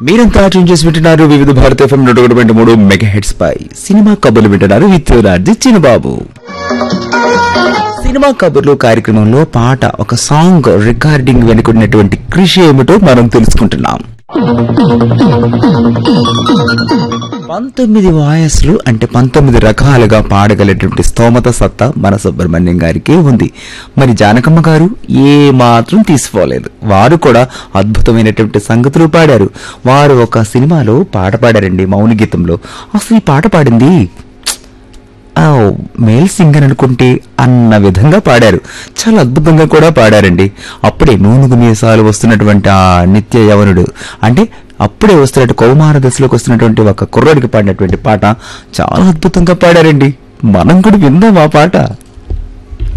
మీరంతా ట్యూన్ చేసి వింటున్నారు వివిధ భారత ఎఫ్ఎం నూట ఒకటి పాయింట్ మూడు మెగా హెడ్స్ పై సినిమా కబుర్లు వింటున్నారు విత్ రాజు చిన్నబాబు సినిమా కబుర్లు కార్యక్రమంలో పాట ఒక సాంగ్ రికార్డింగ్ వెనుకున్నటువంటి కృషి ఏమిటో మనం తెలుసుకుంటున్నాం పంతొమ్మిది వాయస్లు అంటే పంతొమ్మిది రకాలుగా పాడగలటువంటి స్తోమత సత్తా మన సుబ్రహ్మణ్యం గారికి ఉంది మరి జానకమ్మ గారు ఏ మాత్రం తీసుకోలేదు వారు కూడా అద్భుతమైనటువంటి సంగతులు పాడారు వారు ఒక సినిమాలో పాట పాడారండి మౌన గీతంలో అసలు ఈ పాట పాడింది ఆ మేల్ సింగర్ అనుకుంటే అన్న విధంగా పాడారు చాలా అద్భుతంగా కూడా పాడారండి అప్పుడే నూనెగు మీసాలు వస్తున్నటువంటి ఆ నిత్య యవనుడు అంటే అప్పుడే వస్తున్నట్టు కౌమార దశలోకి వస్తున్నటువంటి ఒక కుర్రోడికి పాడినటువంటి పాట చాలా అద్భుతంగా పాడారండి మనం కూడా విందాం ఆ పాట